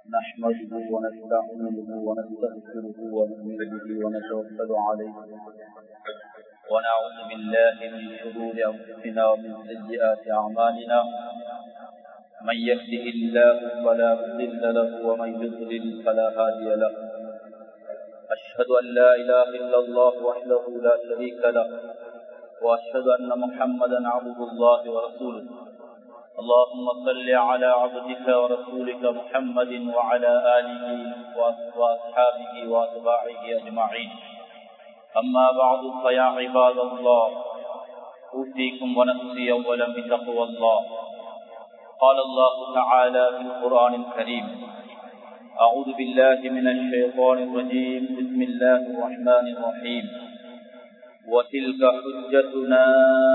نحمده ونستعينه ونستغفره ونؤمن به ونتوكل عليه ونعوذ بالله من شرور انفسنا ومن سيئات اعمالنا من يهده الله فلا مضل له ومن يضلل فلا هادي له اشهد ان لا اله الا الله وحده لا شريك له واشهد ان محمدا عبد الله ورسوله اللهم صل على عبدك ورسولك محمد وعلى آله وأصحابه وأتباعه أجمعين أما بعد فيا عباد الله أوصيكم ونفسي أولا بتقوى الله قال الله تعالى في القرآن الكريم أعوذ بالله من الشيطان الرجيم بسم الله الرحمن الرحيم وتلك حجتنا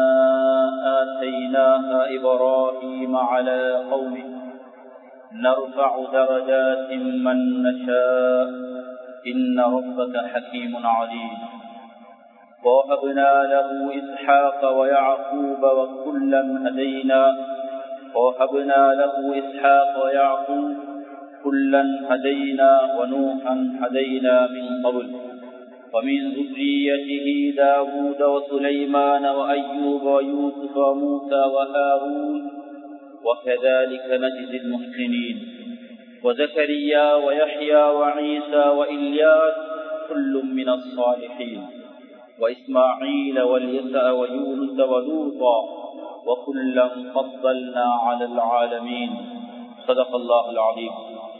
آتيناها إبراهيم على قومه نرفع درجات من نشاء إن ربك حكيم عليم ووهبنا له إسحاق ويعقوب وكلا هدينا ووهبنا له إسحاق ويعقوب كلا هدينا ونوحا هدينا من قبل ومن ذريته داود وسليمان وأيوب ويوسف وموسى وهارون وكذلك نجزي المحسنين وزكريا ويحيى وعيسى وإلياس كل من الصالحين وإسماعيل واليسع ويونس ولوطا وكلا فضلنا على العالمين صدق الله العظيم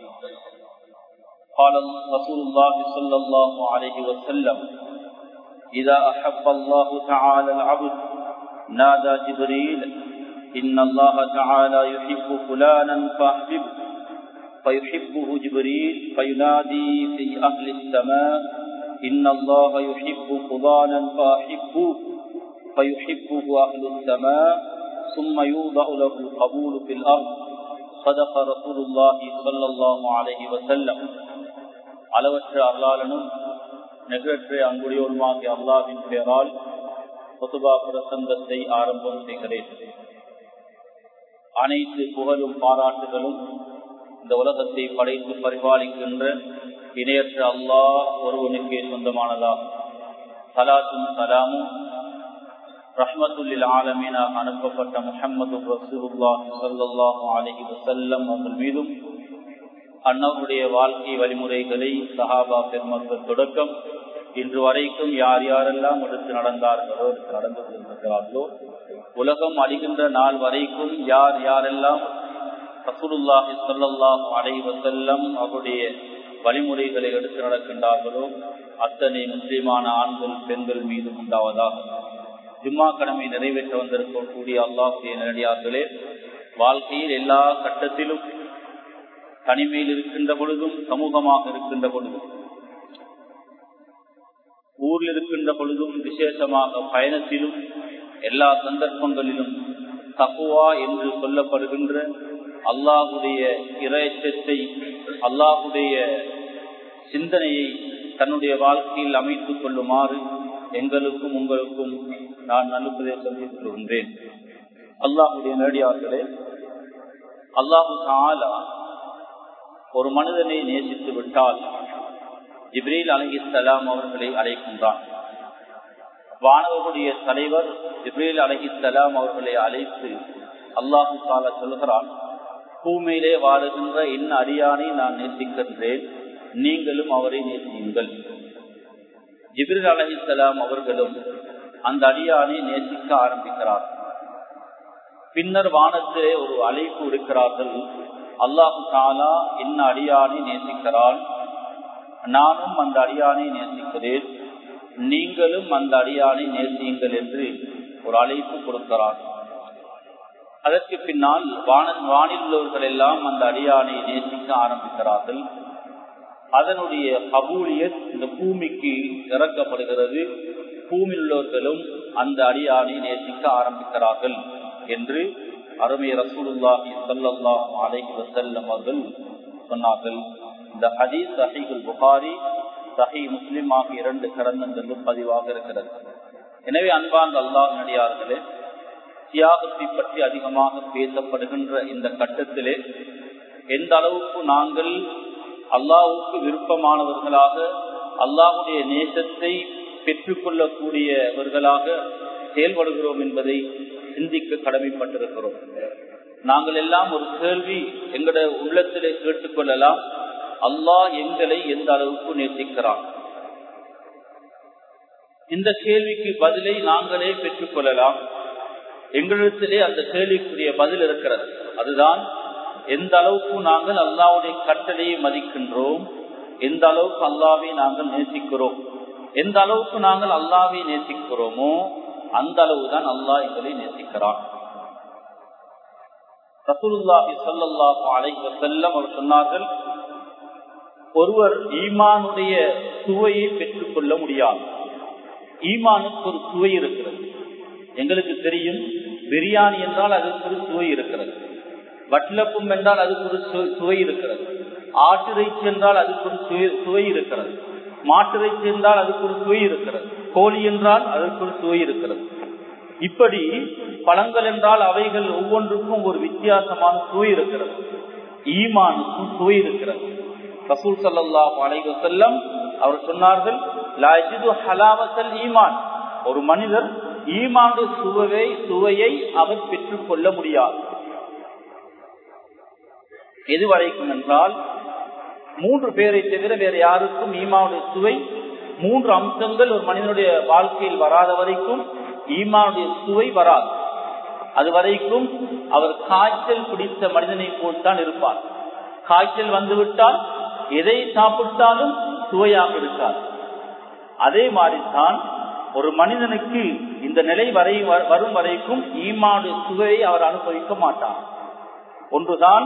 قال رسول الله صلى الله عليه وسلم إذا أحب الله تعالى العبد نادى جبريل إن الله تعالى يحب فلانا فأحببه فيحبه جبريل فينادي في أهل السماء إن الله يحب فلانا فأحبه فيحبه أهل السماء ثم يوضع له القبول في الأرض صدق رسول الله صلى الله عليه وسلم அளவற்ற அருளாளனும் நெகழற்ற அன்புடையோருமாகிய அல்லாவின் பெயரால் பொதுபா பிரசங்கத்தை ஆரம்பம் செய்கிறேன் அனைத்து புகழும் பாராட்டுகளும் இந்த உலகத்தை படைத்து பரிபாலிக்கின்ற இணையற்ற அல்லாஹ் ஒருவனுக்கே சொந்தமானதாகும் சலாத்தும் சலாமும் ரஹ்மத்துல்லில் ஆலமீனாக அனுப்பப்பட்ட முஹம்மது ரசூலுல்லாஹி ஸல்லல்லாஹு அலைஹி வஸல்லம் அவர்கள் மீதும் அன்னவருடைய வாழ்க்கை வழிமுறைகளை சஹாபா பெருமக்கள் தொடக்கம் இன்று வரைக்கும் யார் யாரெல்லாம் எடுத்து நடந்தார்களோ எடுத்து நடந்து கொண்டிருக்கிறார்களோ உலகம் அழிகின்ற நாள் வரைக்கும் யார் யாரெல்லாம் ரசூலுல்லாஹி சொல்லல்லாஹ் அலைவ செல்லம் அவருடைய வழிமுறைகளை எடுத்து நடக்கின்றார்களோ அத்தனை முஸ்லிமான ஆண்கள் பெண்கள் மீது உண்டாவதாக ஜும்மா கடமை நிறைவேற்ற வந்திருக்கக்கூடிய அல்லாஹுடைய நேரடியார்களே வாழ்க்கையில் எல்லா கட்டத்திலும் தனிமையில் இருக்கின்ற பொழுதும் சமூகமாக இருக்கின்ற பொழுதும் ஊரில் இருக்கின்ற பொழுதும் விசேஷமாக பயணத்திலும் எல்லா சந்தர்ப்பங்களிலும் தக்குவா என்று சொல்லப்படுகின்ற அல்லாஹுடைய இறைச்சத்தை அல்லாஹுடைய சிந்தனையை தன்னுடைய வாழ்க்கையில் அமைத்துக் கொள்ளுமாறு எங்களுக்கும் உங்களுக்கும் நான் நல்லுபதேசம் சொல்கின்றேன் அல்லாஹுடைய நேரடியார்களே அல்லாஹு தாலா ஒரு மனிதனை நேசித்து விட்டால் ஜிப்ரீல் அலஹிசலாம் அவர்களை அழைக்கின்றான் வானவர்களுடைய தலைவர் ஜிப்ரீல் அலஹிசலாம் அவர்களை அழைத்து அல்லாஹு தாலா சொல்கிறான் பூமியிலே வாழுகின்ற என் அடியானை நான் நேசிக்கின்றேன் நீங்களும் அவரை நேசியுங்கள் ஜிப்ரீல் அலஹிசலாம் அவர்களும் அந்த அடியானை நேசிக்க ஆரம்பிக்கிறார் பின்னர் வானத்திலே ஒரு அழைப்பு இருக்கிறார்கள் அல்லாஹு தாலா என்ன அடியானை நேசிக்கிறான் நானும் அந்த அடியானை நேசிக்கிறேன் நீங்களும் அந்த அடியானை நேசியுங்கள் என்று ஒரு அழைப்பு கொடுக்கிறார் அதற்கு பின்னால் வான வானில் உள்ளவர்கள் எல்லாம் அந்த அடியானை நேசிக்க ஆரம்பிக்கிறார்கள் அதனுடைய கபூலியத் இந்த பூமிக்கு இறக்கப்படுகிறது பூமியில் உள்ளவர்களும் அந்த அடியானை நேசிக்க ஆரம்பிக்கிறார்கள் என்று அருமை ரசூலுல்லாஹி சல்லாஹ் அலைஹி வசல்லம் அவர்கள் சொன்னார்கள் இந்த ஹதீஸ் சஹீகுல் புகாரி சஹி முஸ்லிம் ஆகிய இரண்டு கிரந்தங்களும் பதிவாக இருக்கிறது எனவே அன்பார்ந்த அல்லாஹ் நடிகார்களே தியாகத்தை பற்றி அதிகமாக பேசப்படுகின்ற இந்த கட்டத்திலே எந்த அளவுக்கு நாங்கள் அல்லாவுக்கு விருப்பமானவர்களாக அல்லாஹுடைய நேசத்தை பெற்றுக்கொள்ளக்கூடியவர்களாக செயல்படுகிறோம் என்பதை சிந்திக்க கடமைப்பட்டிருக்கிறோம் நாங்கள் எல்லாம் ஒரு கேள்வி எங்களோட உள்ளத்திலே கேட்டுக்கொள்ளலாம் அல்லாஹ் எங்களை எந்த அளவுக்கு நேசிக்கிறான் இந்த கேள்விக்கு பதிலை நாங்களே பெற்றுக்கொள்ளலாம் எங்களிடத்திலே அந்த கேள்விக்குரிய பதில் இருக்கிறது அதுதான் எந்த அளவுக்கு நாங்கள் அல்லாவுடைய கட்டளையை மதிக்கின்றோம் எந்த அளவுக்கு அல்லாவை நாங்கள் நேசிக்கிறோம் எந்த அளவுக்கு நாங்கள் அல்லாவை நேசிக்கிறோமோ அந்த அளவுதான் அல்லாஹ் எங்களை நேசிக்கிறான் ரசூலுல்லாஹி ஸல்லல்லாஹு அலைஹி வஸல்லம் அவர் சொன்னார்கள் ஒருவர் ஈமானுடைய சுவையை பெற்றுக் கொள்ள முடியாது ஈமானுக்கு ஒரு சுவை இருக்கிறது எங்களுக்கு தெரியும் பிரியாணி என்றால் அதுக்கு ஒரு சுவை இருக்கிறது வட்லப்பும் என்றால் அதுக்கு ஒரு சுவை இருக்கிறது ஆட்டிறைச்சி என்றால் அதுக்கு ஒரு சுவை இருக்கிறது மாட்டிறைச்சி என்றால் அதுக்கு ஒரு சுவை இருக்கிறது கோழி என்றால் அதற்கு ஒரு சுவை இருக்கிறது இப்படி பழங்கள் என்றால் அவைகள் ஒவ்வொன்றுக்கும் ஒரு வித்தியாசமான சுவை இருக்கிறது ஈமானுக்கும் சுவை இருக்கிறது ரசூல் சல்லாஹ் அலைவ செல்லம் அவர் சொன்னார்கள் ஹலாவத்தல் ஈமான் ஒரு மனிதர் ஈமானுடைய சுவையை சுவையை அவர் பெற்றுக் கொள்ள முடியாது எதுவரைக்கும் என்றால் மூன்று பேரை தவிர வேற யாருக்கும் ஈமாவுடைய சுவை மூன்று அம்சங்கள் ஒரு மனிதனுடைய வாழ்க்கையில் வராத வரைக்கும் ஈமானுடைய சுவை வராது அது வரைக்கும் அவர் காய்ச்சல் பிடித்த மனிதனை போல்தான் இருப்பார் காய்ச்சல் வந்துவிட்டால் எதை சாப்பிட்டாலும் சுவையாக இருக்கார் அதே மாதிரிதான் ஒரு மனிதனுக்கு இந்த நிலை வரை வரும் வரைக்கும் ஈமானுடைய சுவையை அவர் அனுபவிக்க மாட்டார் ஒன்றுதான்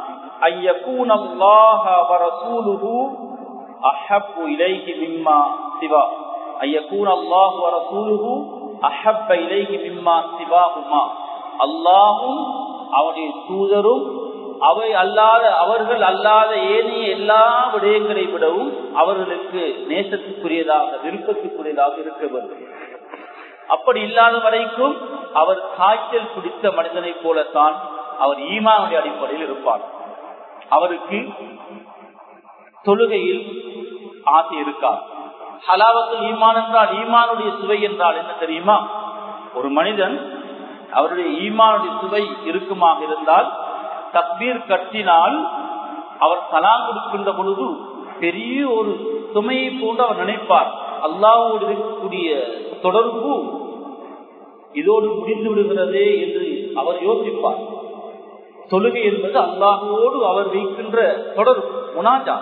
அல்லாஹும் அவருடைய தூதரும் அவை அல்லாத அவர்கள் அல்லாத ஏனைய எல்லா விடயங்களை விடவும் அவர்களுக்கு நேசத்துக்குரியதாக விருப்பத்துக்குரியதாக இருக்க வேண்டும் அப்படி இல்லாத வரைக்கும் அவர் காய்ச்சல் பிடித்த மனிதனை போலத்தான் அவர் ஈமானுடைய அடிப்படையில் இருப்பார் அவருக்கு தொழுகையில் ஆசை இருக்கார் ஹலாவத்தில் ஈமான் என்றால் ஈமானுடைய சுவை என்றால் என்ன தெரியுமா ஒரு மனிதன் அவருடைய ஈமானுடைய சுவை இருக்குமாக இருந்தால் தக்பீர் கட்டினால் அவர் சலாம் கொடுக்கின்ற பொழுது பெரிய ஒரு சுமையை போன்று அவர் நினைப்பார் அல்லாவோடு இருக்கக்கூடிய தொடர்பு இதோடு முடிந்து விடுகிறதே என்று அவர் யோசிப்பார் தொழுகை என்பது அல்லாஹோடு அவர் வைக்கின்ற தொடர்பு முனாஜா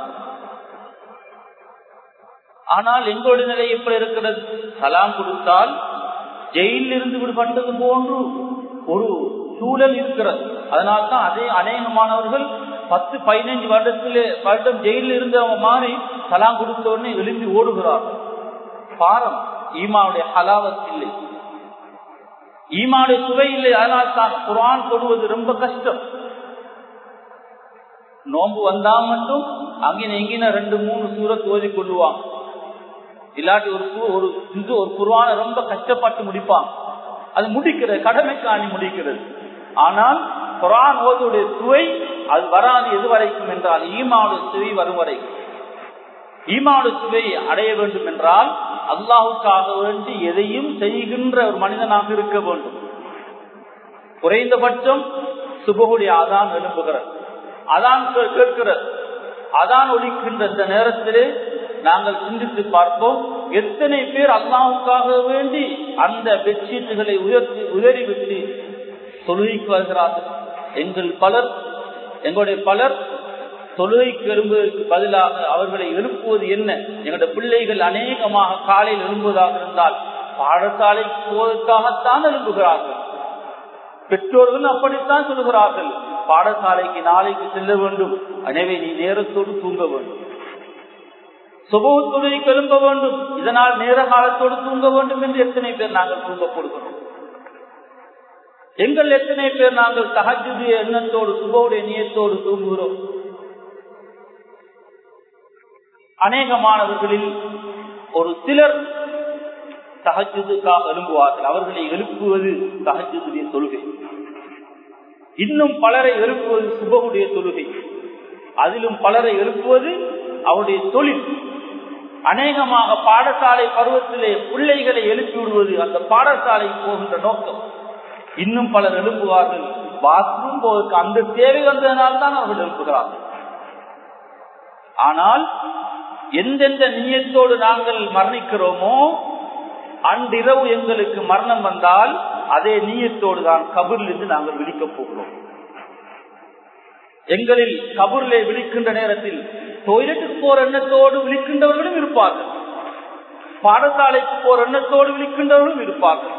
ஆனால் எங்களுடைய நிலை எப்படி இருக்கிறது சலாம் கொடுத்தால் ஜெயிலில் இருந்து விடுபட்டது போன்று ஒரு சூழல் இருக்கிறது அதனால தான் அதே அநேகமானவர்கள் பத்து பதினைஞ்சு வருடத்திலே வருடம் ஜெயிலில் இருந்தவங்க மாறி சலாம் கொடுத்த உடனே எழும்பி ஓடுகிறார்கள் பாரம் ஈமாவுடைய ஹலாவத் இல்லை ஈமாவுடைய சுவை இல்லை அதனால் தான் குரான் தொடுவது ரொம்ப கஷ்டம் நோன்பு வந்தா மட்டும் அங்கின எங்கின ரெண்டு மூணு சூரத் ஓதி கொள்ளுவாங்க இல்லாட்டி ஒரு ஒரு இது ஒரு குருவான ரொம்ப கஷ்டப்பட்டு முடிப்பான் அது முடிக்கிறது கடமைக்காணி முடிக்கிறது ஆனால் குரான் ஓதுடைய சுவை அது வராது எது வரைக்கும் என்றால் ஈமாவுடைய சுவை வரும் வரைக்கும் ஈமாவுடைய சுவை அடைய வேண்டும் என்றால் அல்லாஹுக்காக வேண்டி எதையும் செய்கின்ற ஒரு மனிதனாக இருக்க வேண்டும் குறைந்தபட்சம் சுபகுடைய அதான் எழுப்புகிறது அதான் கேட்கிறது அதான் ஒழிக்கின்ற இந்த நேரத்திலே நாங்கள் சிந்தித்து பார்ப்போம் எத்தனை பேர் அல்லாவுக்காக வேண்டி அந்த பெட்ஷீட்டுகளை உயர்த்தி உயரிவிட்டு தொழுகைக்கு வருகிறார்கள் எங்கள் பலர் எங்களுடைய பலர் தொழுகைக்கு எழும்புவதற்கு பதிலாக அவர்களை எழுப்புவது என்ன எங்களுடைய பிள்ளைகள் அநேகமாக காலையில் எழும்புவதாக இருந்தால் பாடசாலைக்கு போவதற்காகத்தான் எழும்புகிறார்கள் பெற்றோர்கள் அப்படித்தான் சொல்லுகிறார்கள் பாடசாலைக்கு நாளைக்கு செல்ல வேண்டும் எனவே நீ நேரத்தோடு தூங்க வேண்டும் சுபத்துறை எழும்ப வேண்டும் இதனால் நேர காலத்தோடு தூங்க வேண்டும் என்று எத்தனை பேர் நாங்கள் தூங்க கொடுக்கிறோம் எங்கள் எத்தனை பேர் நாங்கள் தகஜுடைய எண்ணத்தோடு சுபவுடைய நியத்தோடு தூங்குகிறோம் அநேகமானவர்களில் ஒரு சிலர் தகஜுக்காக எழும்புவார்கள் அவர்களை எழுப்புவது தகஜுடைய தொழுகை இன்னும் பலரை எழுப்புவது சுபகுடைய தொழுகை அதிலும் பலரை எழுப்புவது அவருடைய தொழில் அநேகமாக பாடசாலை பருவத்திலே பிள்ளைகளை எழுப்பி விடுவது அந்த பாடசாலை போகின்ற நோக்கம் இன்னும் பலர் எழுப்புவார்கள் பாத்ரூம் போவதற்கு அந்த தேவை வந்ததனால் தான் அவர்கள் எழுப்புகிறார்கள் ஆனால் எந்தெந்த நீயத்தோடு நாங்கள் மரணிக்கிறோமோ அன்றிரவு எங்களுக்கு மரணம் வந்தால் அதே நீயத்தோடு தான் கபூரிலிருந்து நாங்கள் விழிக்கப் போகிறோம் எங்களில் கபூரிலே விழிக்கின்ற நேரத்தில் டொய்லெட்டுக்கு போற எண்ணத்தோடு விழிக்கின்றவர்களும் இருப்பார்கள் பாடசாலைக்கு போற எண்ணத்தோடு விழிக்கின்றவர்களும் இருப்பார்கள்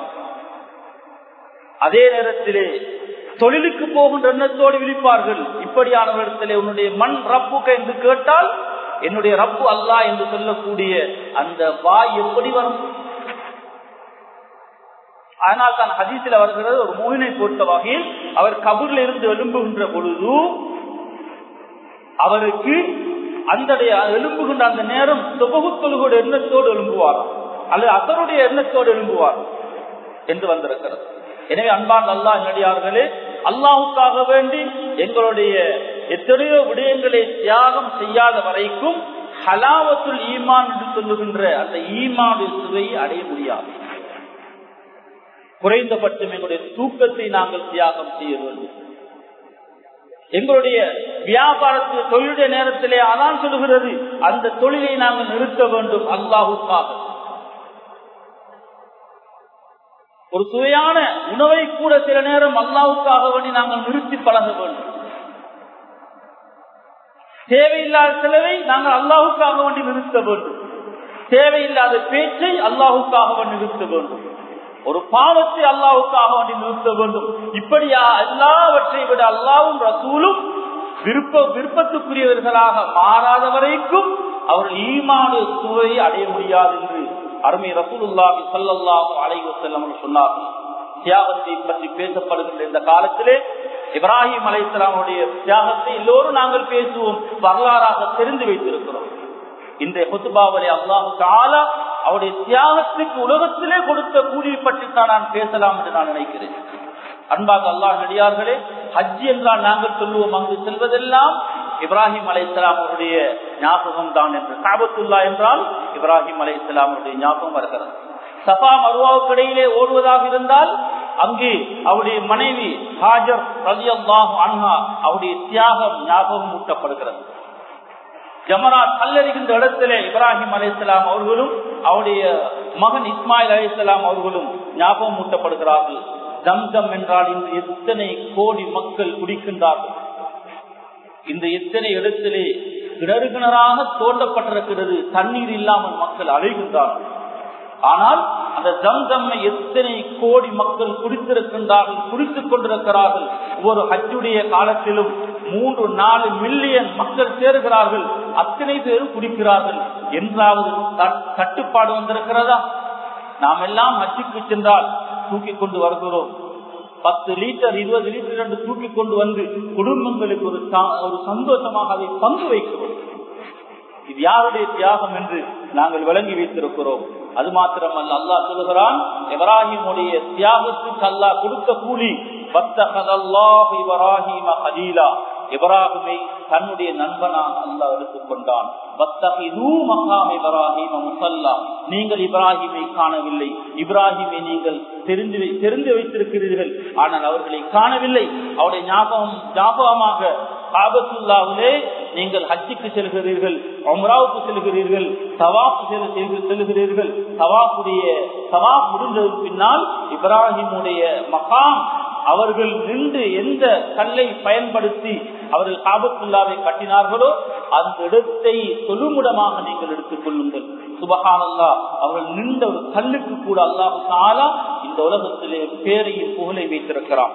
அதே நேரத்திலே தொழிலுக்கு போகின்ற எண்ணத்தோடு விழிப்பார்கள் இப்படியானவரிடத்திலே உன்னுடைய மண் ரப்புக்க என்று கேட்டால் என்னுடைய ரப்பு அல்லா என்று சொல்லக்கூடிய அந்த வாய் எப்படி வரும் அதனால் தான் ஹதீசில் வருகிறது ஒரு மூவினை பொறுத்த வகையில் அவர் கபூரில் இருந்து எழும்புகின்ற பொழுது அவருக்கு அந்த எழும்புகின்ற அந்த நேரம் சுபகுத்தொழுகோட எண்ணத்தோடு எழும்புவார் அல்லது அதனுடைய எண்ணத்தோடு எழும்புவார் என்று வந்திருக்கிறது எனவே அன்பான் அல்லா நடிகார்களே அல்லாவுக்காக வேண்டி எங்களுடைய எத்தனையோ விடயங்களை தியாகம் செய்யாத வரைக்கும் ஹலாவத்துல் ஈமான் என்று சொல்லுகின்ற அந்த ஈமானுடைய சுவையை அடைய முடியாது குறைந்தபட்சம் எங்களுடைய தூக்கத்தை நாங்கள் தியாகம் செய்ய வேண்டும் எங்களுடைய வியாபாரத்தில் தொழிலுடைய நேரத்திலே அதான் சொல்லுகிறது அந்த தொழிலை நாங்கள் நிறுத்த வேண்டும் அல்லாஹுக்காக ஒரு சுவையான உணவை கூட சில நேரம் அல்லாவுக்காக வேண்டி நாங்கள் நிறுத்தி பழக வேண்டும் தேவையில்லாத செலவை நாங்கள் அல்லாஹுக்காக வேண்டி நிறுத்த வேண்டும் தேவையில்லாத பேச்சை அல்லாஹுக்காக வேண்டி நிறுத்த வேண்டும் ஒரு பாவத்தை அல்லாவுக்காக வேண்டி நிறுத்த வேண்டும் இப்படியா எல்லாவற்றை விட அல்லாவும் ரசூலும் விருப்ப விருப்பத்துக்குரியவர்களாக மாறாத வரைக்கும் அவர்கள் ஈமாடு சுவையை அடைய முடியாது என்று அருமை ரசூலுல்லாஹி சல்லல்லாஹு அலைஹி வஸல்லம் சொன்னார்கள் தியாகத்தை பற்றி பேசப்படுகின்ற இந்த காலத்திலே இப்ராஹிம் அலைஹிஸ்ஸலாமுடைய தியாகத்தை எல்லோரும் நாங்கள் பேசுவோம் வரலாறாக தெரிந்து வைத்திருக்கிறோம் இன்றைய குத்துபாவலை அல்லாஹு தாலா அவருடைய தியாகத்துக்கு உலகத்திலே கொடுத்த கூலியை பற்றி தான் நான் பேசலாம் என்று நான் நினைக்கிறேன் அன்பாக அல்லாஹ் நடிகார்களே ஹஜ் என்றால் நாங்கள் சொல்லுவோம் அங்கு செல்வதெல்லாம் இப்ராஹிம் அலை அவருடைய ஞாபகம் தான் என்று காபத்துல்லா என்றால் இப்ராஹிம் அலை அவருடைய ஞாபகம் வருகிறது சபா மருவாவுக்கு இடையிலே ஓடுவதாக இருந்தால் அங்கு அவருடைய மனைவி ஹாஜர் ரதி அல்லாஹு அன்ஹா அவருடைய தியாகம் ஞாபகம் ஊட்டப்படுகிறது ஜமராத் கல்லறிகின்ற இடத்திலே இப்ராஹிம் அலையாம் அவர்களும் அவருடைய மகன் இஸ்மாயில் அலையாம் அவர்களும் ஞாபகம் ஊட்டப்படுகிறார்கள் தம்தம் என்றால் இன்று எத்தனை கோடி மக்கள் குடிக்கின்றார்கள் இந்த எத்தனை இடத்திலே கிணறு கிணறாக தோண்டப்பட்டிருக்கிறது தண்ணீர் இல்லாமல் மக்கள் அழைகின்றார்கள் ஆனால் அந்த ஜம்ஜம்மை எத்தனை கோடி மக்கள் குடித்திருக்கின்றார்கள் குடித்துக் கொண்டிருக்கிறார்கள் ஒவ்வொரு ஹஜ்ஜுடைய காலத்திலும் மூன்று நாலு மில்லியன் மக்கள் சேருகிறார்கள் அத்தனை பேரும் குடிக்கிறார்கள் என்றாவது கட்டுப்பாடு வந்திருக்கிறதா நாம் எல்லாம் ஹஜ்ஜுக்கு சென்றால் தூக்கி கொண்டு வருகிறோம் பத்து லிட்டர் இருபது லிட்டர் என்று தூக்கி கொண்டு வந்து குடும்பங்களுக்கு ஒரு ஒரு சந்தோஷமாக அதை பங்கு வைக்கிறோம் இது யாருடைய தியாகம் என்று நாங்கள் விளங்கி வைத்திருக்கிறோம் அது மாத்திரமல்ல அல்லாஹ் சொல்லுகிறான் இப்ராஹிமுடைய தியாகத்துக்கு அல்லாஹ் கொடுத்த கூலி இப்ராஹிமை தன்னுடைய நண்பனாக அல்லாஹ் எடுத்துக்கொண்டான் நீங்கள் இப்ராஹிமை காணவில்லை இப்ராஹிமை நீங்கள் தெரிந்து தெரிந்து வைத்திருக்கிறீர்கள் ஆனால் அவர்களை காணவில்லை அவருடைய ஞாபகம் ஞாபகமாக காபத்துல்லாவிலே நீங்கள் ஹஜ்ஜுக்கு செல்கிறீர்கள் அம்ராவுக்கு செல்கிறீர்கள் தவாப்பு செல்கிறீர்கள் தவாப்புடைய தவாப் முடிந்ததற்கு பின்னால் இப்ராஹிமுடைய மகாம் அவர்கள் நின்று எந்த கல்லை பயன்படுத்தி அவர்கள் காபத்துல்லாவை கட்டினார்களோ அந்த இடத்தை தொழுமுடமாக நீங்கள் எடுத்துக் கொள்ளுங்கள் சுபகானல்லா அவர்கள் நின்ற ஒரு கல்லுக்கு கூட அல்லாஹு தாலா இந்த உலகத்திலே பேரையும் புகழை வைத்திருக்கிறான்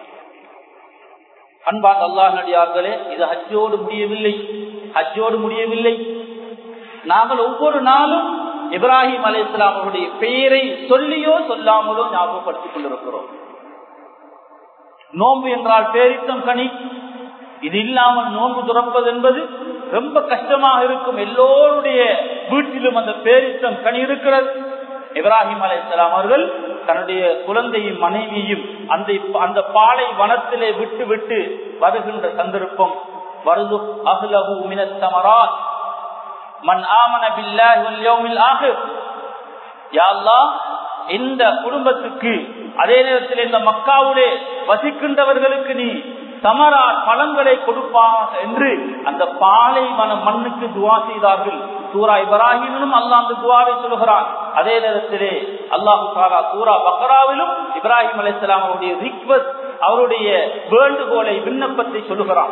அன்பான் அல்லாஹ் நடிகார்களே இது ஹஜ்ஜோடு முடியவில்லை ஹஜ்ஜோடு முடியவில்லை நாங்கள் ஒவ்வொரு நாளும் இப்ராஹிம் அலி இஸ்லாம் அவருடைய பெயரை சொல்லியோ சொல்லாமலோ ஞாபகப்படுத்திக் கொண்டிருக்கிறோம் நோன்பு என்றால் பேரித்தம் கனி இது இல்லாமல் நோன்பு துறப்பது என்பது ரொம்ப கஷ்டமாக இருக்கும் எல்லோருடைய வீட்டிலும் அந்த பேரித்தம் கனி இருக்கிறது இப்ராஹிம் அலி இஸ்லாம் அவர்கள் தன்னுடைய குழந்தையும் மனைவியும் அந்த அந்த பாலை வனத்திலே விட்டு விட்டு வருகின்ற சந்தர்ப்பம் வர்துக் அஹ்லஹு மினத் தமராத் மன் ஆமன பில்லாஹி வல் யௌமில் ஆகிர் யா அல்லாஹ் இந்த குடும்பத்துக்கு அதே நேரத்தில் இந்த மக்காவுலே வசிக்கின்றவர்களுக்கு நீ சமரா பழங்களை கொடுப்பாக என்று அந்த பாலைவன மண்ணுக்கு துவா செய்தார்கள் சூரா இப்ராஹிமிலும் அல்லாஹ் அந்த துவாவை சொல்கிறான் அதே நேரத்திலே அல்லாஹு தாலா சூரா பக்ராவிலும் இப்ராஹிம் அலிஸ்லாம் அவருடைய ரிக்வஸ்ட் அவருடைய வேண்டுகோளை விண்ணப்பத்தை சொல்லுகிறான்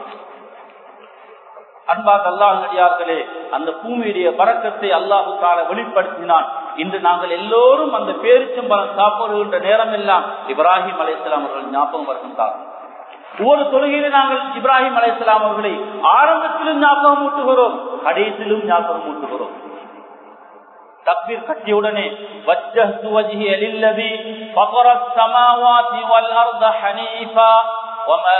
அன்பாக அல்லாஹ் நடிகார்களே அந்த பூமியுடைய பறக்கத்தை அல்லாஹு தால வெளிப்படுத்தினான் இன்று நாங்கள் எல்லோரும் அந்த பேரிச்சம்பரம் சாப்பிடுகின்ற நேரம் எல்லாம் இப்ராஹிம் அலையாம் அவர்கள் ஞாபகம் வருகின்றார் ஒவ்வொரு தொழுகையில நாங்கள் இப்ராஹிம் அலையாம் அவர்களை ஆரம்பத்திலும் ஞாபகம் ஊட்டுகிறோம் கடைசியிலும் ஞாபகம் ஊட்டுகிறோம் தக்பீர் கட்டியவுடனே வஜ்ஜஹ்து வஜ்ஹிய லில்லதி ஃபதரஸ் ஸமாவாதி வல் அர்த ஹனீஃபா வமா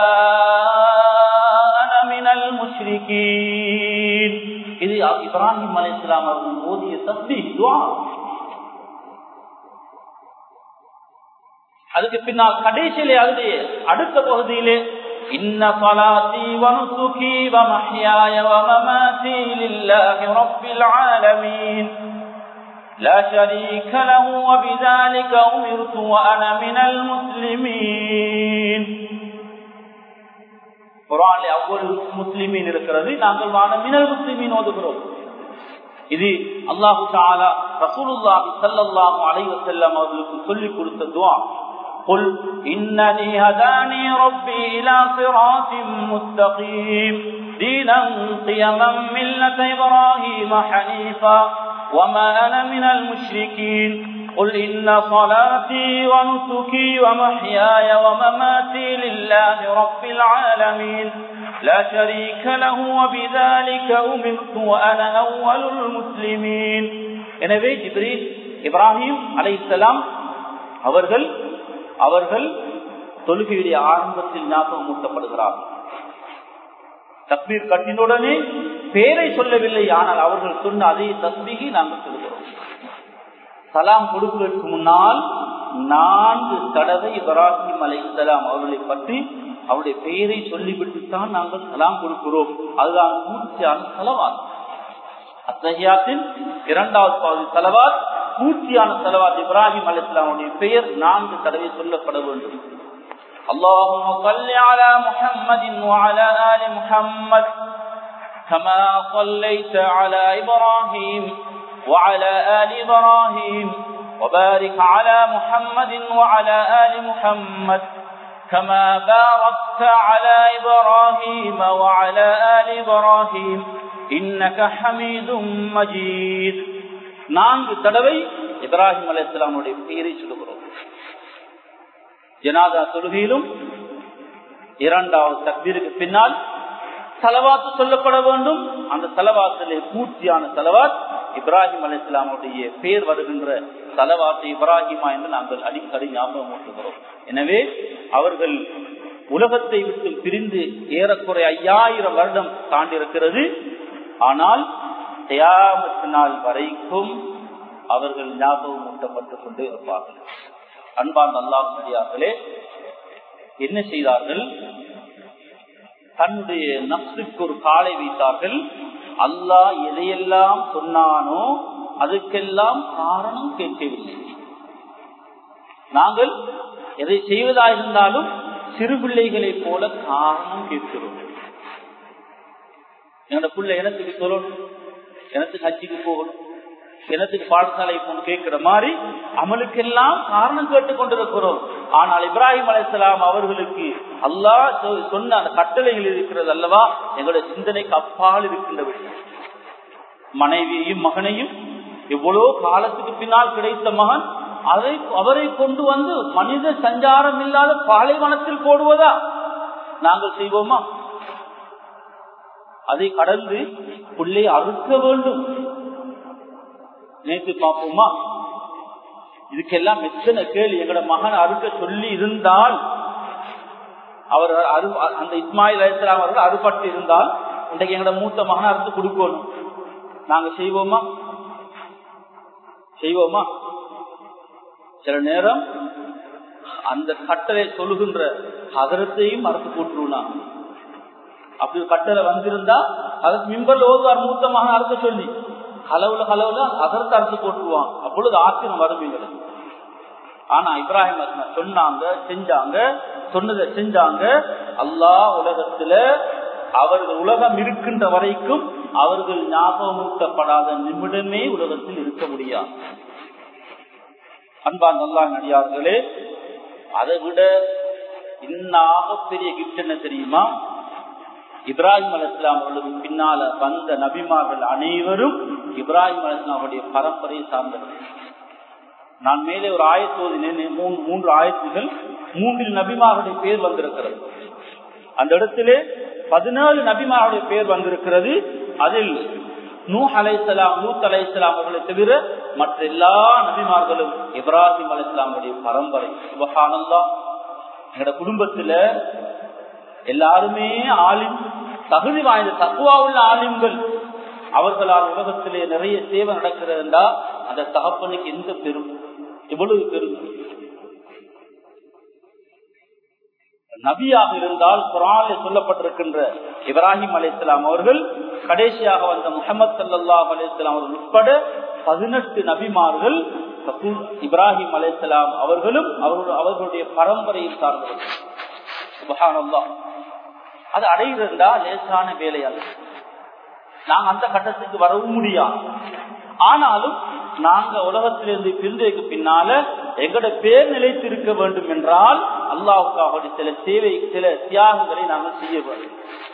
அன மினல் முஷ்ரிகீன் இது இப்ராஹிம் அலைஹிஸ்ஸலாம் அவர்கள் ஓதிய தஸ்பீஹ் துஆ அதுக்கு பின்னால் கடைசியிலே அதுடைய அடுத்த பகுதியிலே إن صلاتي ونسكي ومحياي ومماتي لله رب العالمين لا شريك له وبذلك أمرت وأنا من المسلمين குரான்ல அவ்வளவு முஸ்லிமீன் இருக்கிறது நாங்கள் வான மினல் முஸ்லிமீன் ஓதுகிறோம் இது அல்லாஹு தாலா ரசூலுல்லாஹி ஸல்லல்லாஹு அலைஹி வஸல்லம் அவர்களுக்கு சொல்லிக் கொடுத்த துஆ قل إنني هداني ربي إلى صراط مستقيم دينا قيما ملة إبراهيم حنيفا وما أنا من المشركين قل إن صلاتي ونسكي ومحياي ومماتي لله رب العالمين لا شريك له وبذلك أمرت وأنا أول المسلمين எனவே ஜிப்ரீல் இப்ராஹிம் அலைஹிஸ்ஸலாம் அவர்கள் அவர்கள் தொழுகையுடைய ஆரம்பத்தில் ஞாபகம் ஊட்டப்படுகிறார்கள் தக்பீர் கட்டினுடனே பேரை சொல்லவில்லை ஆனால் அவர்கள் சொன்ன அதே தஸ்மிகி நாங்கள் சொல்கிறோம் சலாம் கொடுப்பதற்கு முன்னால் நான்கு தடவை இப்ராஹிம் அலை இஸ்லாம் அவர்களை பற்றி அவருடைய பெயரை சொல்லிவிட்டுத்தான் நாங்கள் சலாம் கொடுக்கிறோம் அதுதான் பூர்த்தியான செலவாத் அத்தகையாத்தின் இரண்டாவது பகுதி செலவாத் பூர்த்தியான செலவாத் இப்ராஹிம் அலி இஸ்லாமுடைய பெயர் நான்கு தடவை சொல்லப்பட வேண்டும் اللهم صل على محمد وعلى آل محمد كما صليت على إبراهيم وعلى آل إبراهيم وبارك على محمد وعلى آل محمد كما باركت على إبراهيم وعلى آل إبراهيم إنك حميد مجيد நான்கு தடவை இப்ராஹிம் அலி இஸ்லாமுடைய பெயரை சொல்லுகிறோம் ஜனாதா தொழுகையிலும் இரண்டாவது தக்பீருக்கு பின்னால் செலவாத்து சொல்லப்பட வேண்டும் அந்த செலவாத்திலே பூர்த்தியான செலவாத் இப்ராஹிம் அலி இஸ்லாமுடைய பேர் வருகின்ற செலவாத்து இப்ராஹிமா என்று நாங்கள் அடிக்கடி ஞாபகம் ஊட்டுகிறோம் எனவே அவர்கள் உலகத்தை விட்டு பிரிந்து ஏறக்குறை ஐயாயிரம் வருடம் தாண்டிருக்கிறது ஆனால் தயாமத்து நாள் வரைக்கும் அவர்கள் ஞாபகம் ஊட்டப்பட்டுக் கொண்டே இருப்பார்கள் அன்பார்ந்த அல்லாஹர்களே என்ன செய்தார்கள் தன்னுடைய நப்சுக்கு ஒரு காலை வைத்தார்கள் அல்லாஹ் எதையெல்லாம் சொன்னானோ அதுக்கெல்லாம் காரணம் கேட்கவில்லை நாங்கள் எதை செய்வதா இருந்தாலும் சிறு பிள்ளைகளை போல காரணம் கேட்கிறோம் என்னோட பிள்ளை எனத்துக்கு சொல்லணும் எனக்கு ஹஜ்ஜிக்கு போகணும் எனத்துக்கு பாடசாலை போன கேட்கிற மாதிரி அமலுக்கெல்லாம் காரணம் கேட்டுக் கொண்டிருக்கிறோம் ஆனால் இப்ராஹிம் அலிஸ்லாம் அவர்களுக்கு அல்லாஹ் சொன்ன அந்த கட்டளைகள் இருக்கிறது அல்லவா எங்களுடைய சிந்தனைக்கு அப்பால் இருக்கின்ற விஷயம் மனைவியையும் மகனையும் எவ்வளவு காலத்துக்கு பின்னால் கிடைத்த மகன் அதை அவரை கொண்டு வந்து மனித சஞ்சாரம் இல்லாத பாலைவனத்தில் போடுவதா நாங்கள் செய்வோமா அதை கடந்து புள்ளை அறுக்க வேண்டும் நினைத்து பார்ப்போமா இதுக்கெல்லாம் எத்தனை கேள்வி எங்களோட மகன் அறுக்க சொல்லி இருந்தால் அவர் அரு அந்த இஸ்மாயில் அலிஸ்லாம் அவர்கள் அறுபட்டு இருந்தால் இன்றைக்கு எங்களோட மூத்த மகனை அறுத்து கொடுக்கணும் நாங்க செய்வோமா செய்வோமா சில நேரம் அந்த கட்டளை சொல்லுகின்ற அதரத்தையும் அறுத்து போட்டுருவோம் நாங்க அப்படி கட்டளை வந்திருந்தா அதுக்கு மிம்பர்ல ஓதுவார் மூத்தமாக அறுக்க சொல்லி கலவுல கலவுல அகர்த்து அறுத்து போட்டுருவான் அப்பொழுது ஆத்திரம் வரும் எங்களுக்கு ஆனா இப்ராஹிம் அஸ்மா சொன்னாங்க செஞ்சாங்க சொன்னதை செஞ்சாங்க அல்லாஹ் உலகத்துல அவர்கள் உலகம் இருக்கின்ற வரைக்கும் அவர்கள் ஞாபகமூட்டப்படாத நிமிடமே உலகத்தில் இருக்க முடியாது அன்பா நல்லா நடிகார்களே அதை விட இன்னாக பெரிய கிஃப்ட் என்ன தெரியுமா இப்ராஹிம் அலிஸ்லாம் அவர்களுக்கு பின்னால வந்த நபிமார்கள் அனைவரும் இப்ராஹிம் அலிஸ்லாம் அவருடைய பரம்பரையை சார்ந்தவர்கள் நான் மேலே ஒரு ஆயத்தோதினேன் மூன்று ஆயத்துகள் மூன்றில் நபிமாருடைய பேர் வந்திருக்கிறது அந்த இடத்திலே பதினேழு நபிமாருடைய பேர் வந்திருக்கிறது அதில் நூ அலைசலாம் நூத் அலைசலாம் அவர்களை தவிர மற்ற எல்லா நபிமார்களும் இப்ராஹிம் அலிஸ்லாமுடைய பரம்பரை சுபகானந்தா எங்களோட குடும்பத்துல எல்லாருமே ஆலிம் தகுதி வாய்ந்த தக்குவா உள்ள ஆலிம்கள் அவர்களால் உலகத்திலே நிறைய சேவை நடக்கிறதுண்டா அந்த தகப்பனுக்கு எந்த பெரும் எவ்வளவு பெரும் நபியாக இருந்தால் குரானில் சொல்லப்பட்டிருக்கின்ற இப்ராஹிம் அலிஸ்லாம் அவர்கள் கடைசியாக வந்த முகமது சல்லாஹ் அலிஸ்லாம் அவர்கள் உட்பட பதினெட்டு நபிமார்கள் இப்ராஹிம் அலிஸ்லாம் அவர்களும் அவர்களுடைய பரம்பரையில் சார்ந்தவர்கள் அது அடைகிறதா லேசான வேலையால் நாங்க அந்த கட்டத்துக்கு வரவும் முடியாது ஆனாலும் நாங்க உலகத்திலிருந்து பிரிந்ததுக்கு பின்னால எங்கட பேர் நிலைத்திருக்க வேண்டும் என்றால் அல்லாவுக்காக சில சேவை சில தியாகங்களை நாங்கள் செய்ய வேண்டும்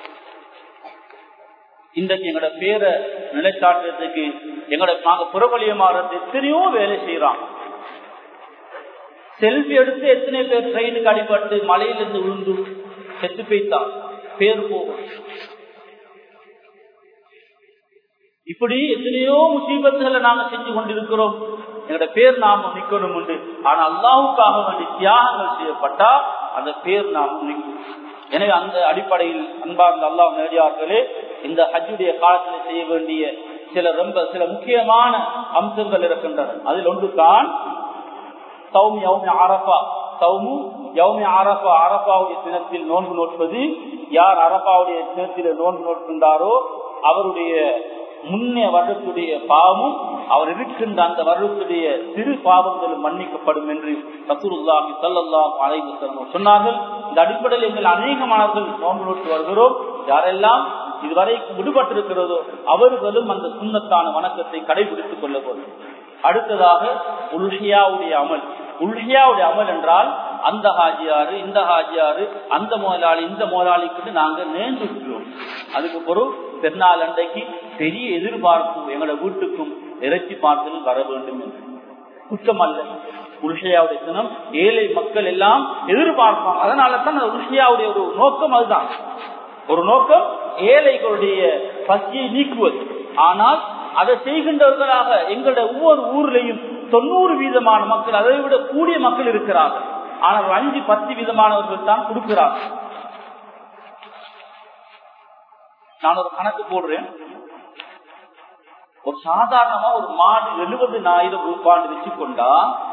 இன்றைக்கு எங்கட பேரை நிலைச்சாட்டுறதுக்கு எங்கட நாங்க புறவழியமாறது எத்தனையோ வேலை செய்யறோம் செல்ஃபி எடுத்து எத்தனை பேர் ட்ரெயினுக்கு அடிபட்டு மலையிலிருந்து விழுந்து செத்து போய்த்தான் பேர் போகும் இப்படி எத்தனையோ முசீபத்துகளை நாங்க செஞ்சு கொண்டிருக்கிறோம் எங்களோட பேர் நாம நிக்கணும் உண்டு ஆனா அல்லாவுக்காக வேண்டிய தியாகங்கள் செய்யப்பட்டா அந்த பேர் நாம நிற்கும் எனவே அந்த அடிப்படையில் அன்பார்ந்த அல்லாஹ் நேடியார்களே இந்த ஹஜ்ஜுடைய காலத்தில் செய்ய வேண்டிய சில ரொம்ப சில முக்கியமான அம்சங்கள் இருக்கின்றன அதில் ஒன்று தான் சௌமி யௌமி அரபா சௌமு யௌமி அரபா அரபாவுடைய தினத்தில் நோன்பு நோட்பது யார் அரபாவுடைய தினத்தில் நோன்பு நோட்கின்றாரோ அவருடைய முன்னே வருடத்துடைய பாவமும் அவர் இருக்கின்ற அந்த வருடத்துடைய சிறு பாவங்களும் மன்னிக்கப்படும் என்று ரசூலுல்லாஹி ஸல்லல்லாஹு அலைஹி வஸல்லம் சொன்னார்கள் இந்த அடிப்படையில் எங்கள் அநேகமானவர்கள் நோன்பு நோட்டு வருகிறோம் யாரெல்லாம் இதுவரைக்கும் விடுபட்டிருக்கிறதோ அவர்களும் அந்த சுண்ணத்தான வணக்கத்தை கடைபிடித்துக் கொள்ள வேண்டும் அடுத்ததாக உல்ஹியாவுடைய அமல் உல்ஹியாவுடைய அமல் என்றால் அந்த ஹாஜியாரு இந்த ஹாஜியாரு அந்த முதலாளி இந்த முதலாளிக்கு நாங்க நேர்ந்து விட்டுருவோம் அதுக்கு பொருள் பெருநாள் அன்றைக்கு பெரிய எதிர்பார்ப்பு எங்களோட வீட்டுக்கும் இறைச்சி பார்த்தல் வர வேண்டும் என்று குற்றம் அல்ல உல்ஹியாவுடைய தினம் ஏழை மக்கள் எல்லாம் எதிர்பார்ப்பாங்க அதனால தான் உல்ஹியாவுடைய ஒரு நோக்கம் அதுதான் ஒரு நோக்கம் ஏழைகளுடைய பசியை நீக்குவது ஆனால் அதை செய்கின்றவர்களாக எங்களுடைய ஒவ்வொரு ஊர்லையும் தொண்ணூறு வீதமான மக்கள் அதை விட கூடிய மக்கள் இருக்கிறார்கள் ஆனால் ஒரு அஞ்சு பத்து விதமானவர்கள் தான் கொடுக்கிறார்கள் நான் ஒரு கணக்கு போடுறேன் ஒரு சாதாரணமா ஒரு மாடு எழுபதுனாயிரம் ரூபான்னு வச்சு கொண்டா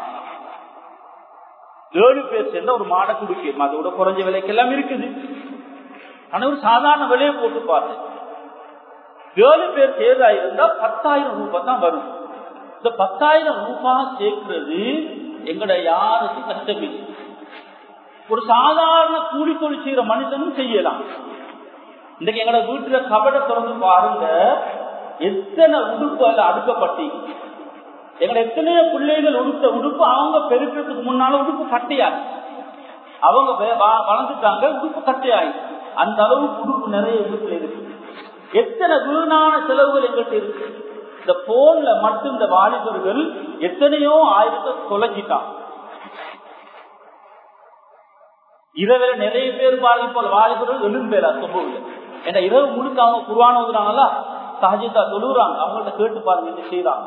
ஏழு பேர் சேர்ந்த ஒரு மாடை குடிக்கும் அதோட குறைஞ்ச விலைக்கு எல்லாம் இருக்குது ஆனா ஒரு சாதாரண விலையை போட்டு பார்த்தேன் ஏழு பேர் சேர்ந்தா இருந்தா பத்தாயிரம் ரூபாய் தான் வரும் இந்த பத்தாயிரம் ரூபாய் சேர்க்கிறது எங்கட யாருக்கு கஷ்டம் இல்லை ஒரு சாதாரண கூலி தொழில் செய்யற மனிதனும் செய்யலாம் இன்னைக்கு எங்கட வீட்டுல கபட திறந்து பாருங்க எத்தனை உடுப்பு அதுல அடுக்கப்பட்டீங்க எங்கட எத்தனையோ பிள்ளைகள் உடுத்த உடுப்பு அவங்க பெருக்கிறதுக்கு முன்னால உடுப்பு கட்டையாச்சு அவங்க வளர்ந்துட்டாங்க உடுப்பு கட்டையாயி அந்த அளவுக்கு உடுப்பு நிறைய வீட்டுல இருக்கு எத்தனை வீணான செலவுகள் எங்கிட்ட இருக்கு இந்த போன்ல மட்டும் இந்த வாலிபர்கள் எத்தனையோ ஆயிரத்தை தொலைஞ்சிட்டான் இரவுல நிறைய பேர் பாதிப்போல் வாலிபர்கள் எழும்பேரா சொம்புல ஏன்னா இரவு முழுக்க அவங்க குருவான ஓதுறாங்கல்ல சஹஜிதா தொழுறாங்க அவங்கள்ட்ட கேட்டு பாருங்க என்ன செய்யறாங்க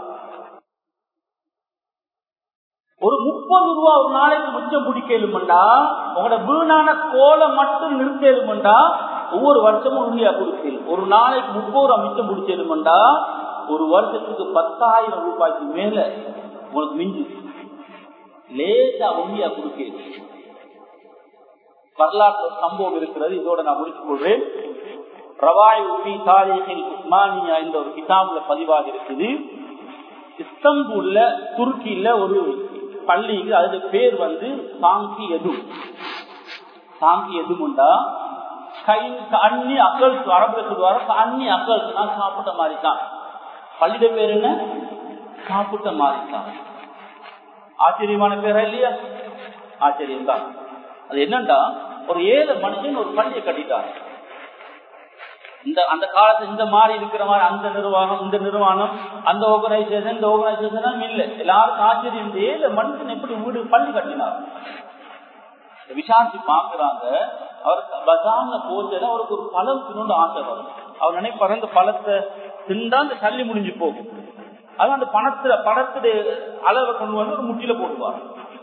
ஒரு முப்பது ரூபா ஒரு நாளைக்கு மிச்சம் பிடிக்கலுமெண்டா உங்களோட வீணான கோலம் மட்டும் நிறுத்தலுமெண்டா ஒவ்வொரு வருஷமும் உண்மையா கொடுக்கலும் ஒரு நாளைக்கு முப்பது ரூபா மிச்சம் பிடிச்சலுமெண்டா ஒரு வருஷத்துக்கு பத்தாயிரம் ரூபாய்க்கு மேல உங்களுக்கு மிஞ்சி லேசா உண்மையா கொடுக்க வரலாற்று சம்பவம் இருக்கிறது இதோட நான் முடிச்சு கொள்றேன் ரவாய் உபி தாரீகில் உஸ்மானியா என்ற ஒரு கிதாபுல பதிவாக இருக்குது இஸ்தம்பூல்ல துருக்கியில ஒரு பள்ளிக்கு அது பேர் வந்து சாங்கி எது சாங்கி எதுமுண்டா கை அன்னி அக்கல் அரபுல சொல்லுவார அன்னி அக்கல் நான் சாப்பிட்ட மாதிரி தான் பள்ளிட பேர் என்ன சாப்பிட்ட மாதிரி தான் ஆச்சரியமான பேரா இல்லையா ஆச்சரியம் தான் அது என்னண்டா ஒரு ஏழு மனுஷன் ஒரு பள்ளியை கட்டிட்டார் இந்த அந்த காலத்துல இந்த மாதிரி இருக்கிற மாதிரி அந்த நிர்வாகம் இந்த நிர்வாகம் அந்த ஆர்கனைசேஷன் இந்த ஆர்கனைசேஷன் இல்ல எல்லாருக்கும் ஆச்சரியம் இந்த ஏழு மனுஷன் எப்படி வீடு பள்ளி கட்டினார் விசாரிச்சு பாக்குறாங்க அவர் பஜார்ல போச்சுன்னா அவருக்கு ஒரு பழம் தின்னு ஆசை வரும் அவர் நினைப்பாரு இந்த பழத்தை திண்டா அந்த தள்ளி முடிஞ்சு போகும் அதான் அந்த பணத்துல பணத்துடைய அளவை கொண்டு வந்து ஒரு முட்டில போடுவார்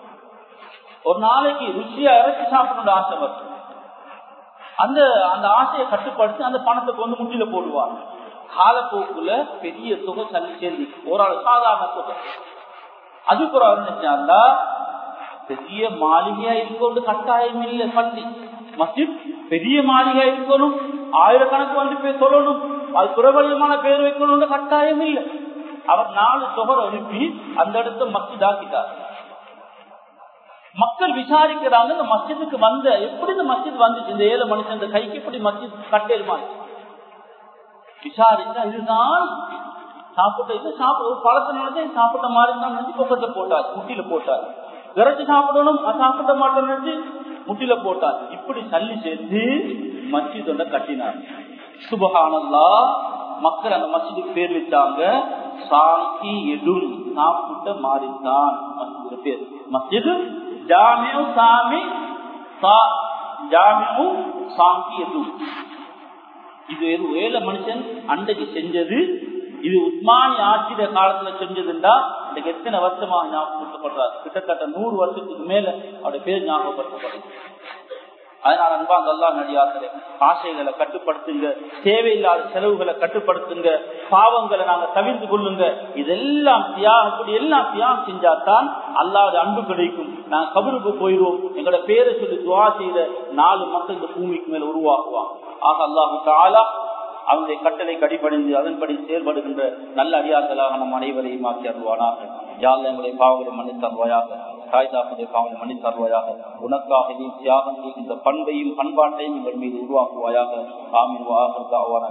ஒரு நாளைக்கு ருச்சியா இறச்சி சாப்பிடணும் ஆசை வரும் அந்த அந்த ஆசையை கட்டுப்படுத்தி அந்த பணத்தை கொண்டு முட்டில போடுவார் காலப்போக்குல பெரிய தொகை தள்ளி சேர்ந்து ஒரு ஆள் சாதாரண தொகை அதுக்கு ஒரு அவர் நினைச்சாருந்தா பெரிய மாளிகையா இருக்கணும் கட்டாயம் இல்லை பள்ளி மஸ்ஜித் பெரிய மாளிகையா இருக்கணும் ஆயிரக்கணக்கு வந்து போய் சொல்லணும் அது பிரபலியமான பேர் வைக்கணும்னு கட்டாயம் இல்லை அவர் நாலு தொகர் அனுப்பி அந்த இடத்த மஸ்ஜித் ஆக்கிட்டார் மக்கள் விசாரிக்கிறாங்க இந்த மஸ்ஜிதுக்கு வந்த எப்படி இந்த மஸ்ஜித் வந்துச்சு இந்த ஏழு மனுஷன் இந்த கைக்கு எப்படி மஸ்ஜித் கட்டேல் மாதிரி விசாரிச்சா இதுதான் சாப்பிட்ட இது சாப்பிட ஒரு பழத்தை நினைச்சு சாப்பிட்ட மாதிரி தான் நினைச்சு பொக்கத்தை போட்டார் முட்டியில போட்டார் விரைச்சு சாப்பிடணும் சாப்பிட மாட்டோம் நினைச்சு முட்டில போட்டார் இப்படி தள்ளி சேர்த்து மஸ்ஜித் ஒன்றை கட்டினார் சுபகானல்லா மக்கள் அந்த மஸ்ஜிதுக்கு பேர் வச்சாங்க சாங்கி எடும் சாப்பிட்ட மாறித்தான் மஸ்ஜிது பேர் மஸ்ஜிது ஜாமியு சாமி ஜாமியு சாங்கி எடும் இது ஏழு மனுஷன் அன்றைக்கு செஞ்சது இது உஸ்மானி ஆட்சியில காலத்துல செஞ்சதுண்டா இன்னைக்கு எத்தனை வருஷமா ஞாபகப்படுத்தப்படுறாரு கிட்டத்தட்ட நூறு வருஷத்துக்கு மேல அவருடைய பேர் ஞாபகப்படுத்தப்படுது அதனால அன்பா நல்லா நடிகாசரே ஆசைகளை கட்டுப்படுத்துங்க தேவையில்லாத செலவுகளை கட்டுப்படுத்துங்க பாவங்களை நாங்க தவிர்த்து கொள்ளுங்க இதெல்லாம் தியாகம் இப்படி எல்லாம் தியாகம் செஞ்சாதான் அல்லாத அன்பு கிடைக்கும் நாங்க கபருக்கு போயிடுவோம் எங்களோட பேரை சொல்லி துவா செய்த நாலு மக்கள் இந்த பூமிக்கு மேல உருவாக்குவாங்க ஆக அல்லாஹு தாலா அவனுடைய கட்டளை கடிபடிந்து அதன்படி செயல்படுகின்ற நல்ல அடியார்களாக நம் அனைவரையும் ஆக்கி அருள்வானாக யாழ் எங்களுடைய பாவங்களை மன்னித்து தருவாயாக தாய் தாக்குடைய பாவங்களை மன்னித்து தருவாயாக உனக்காக நீ தியாகம் செய்கின்ற பண்பையும் பண்பாட்டையும் எங்கள் மீது உருவாக்குவாயாக ஆமின் வாக